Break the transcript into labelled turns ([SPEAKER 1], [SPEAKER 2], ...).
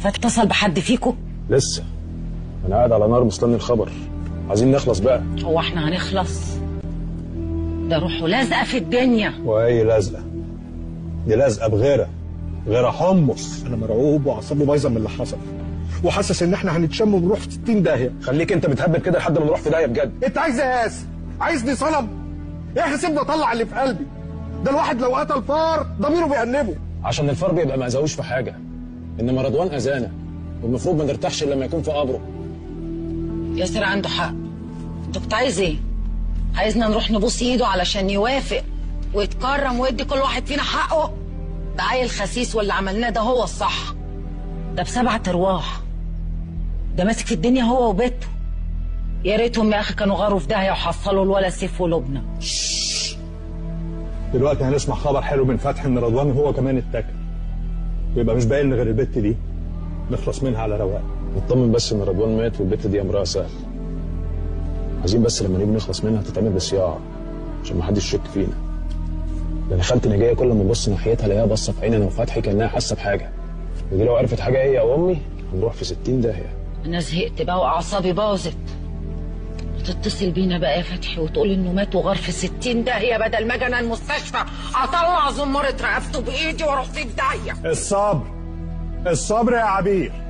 [SPEAKER 1] فاتصل بحد فيكم
[SPEAKER 2] لسه انا قاعد على نار مستني الخبر عايزين نخلص بقى
[SPEAKER 1] هو احنا هنخلص ده روحه لازقه في الدنيا
[SPEAKER 3] واي لازقه دي لازقه بغيرها غيرها حمص
[SPEAKER 4] انا مرعوب واعصابي بايظه من اللي حصل وحاسس ان احنا هنتشم ونروح في 60 داهيه
[SPEAKER 2] خليك انت بتهبل كده لحد ما نروح في داهيه بجد
[SPEAKER 4] انت عايز ايه يا ياسر عايزني صنم ايه سيبني اطلع اللي في قلبي ده الواحد لو قتل فار ضميره بيأنبه
[SPEAKER 2] عشان الفار بيبقى ما اذاهوش في حاجه انما رضوان اذانا والمفروض ما نرتاحش الا لما يكون في قبره
[SPEAKER 1] ياسر عنده حق انت كنت عايز ايه عايزنا نروح نبوس ايده علشان يوافق ويتكرم ويدي كل واحد فينا حقه ده عيل خسيس واللي عملناه ده هو الصح ده بسبعة ارواح ده ماسك في الدنيا هو وبيته يا ريتهم يا اخي كانوا غاروا في داهيه وحصلوا الولا سيف ولبنى
[SPEAKER 3] دلوقتي هنسمع خبر حلو من فتحي ان رضوان هو كمان اتكل ويبقى مش باقي لنا غير البت دي نخلص منها على رواق
[SPEAKER 2] نطمن بس ان رضوان مات والبت دي امرها سهل عايزين بس لما نيجي نخلص منها تتعمل بصياعه عشان ما حدش يشك فينا ده انا خالتي نجايه كل ما ابص ناحيتها الاقيها باصه في عيني انا وفتحي كانها حاسه بحاجه ودي لو عرفت حاجه هي او امي هنروح في 60 داهيه
[SPEAKER 1] انا زهقت بقى واعصابي باظت تتصل بينا بقى يا فتحي وتقول انه مات وغار في 60 داهيه بدل ما اجي انا المستشفى اطلع زماره رقبته بايدي واروح في داهيه
[SPEAKER 3] الصبر الصبر يا عبير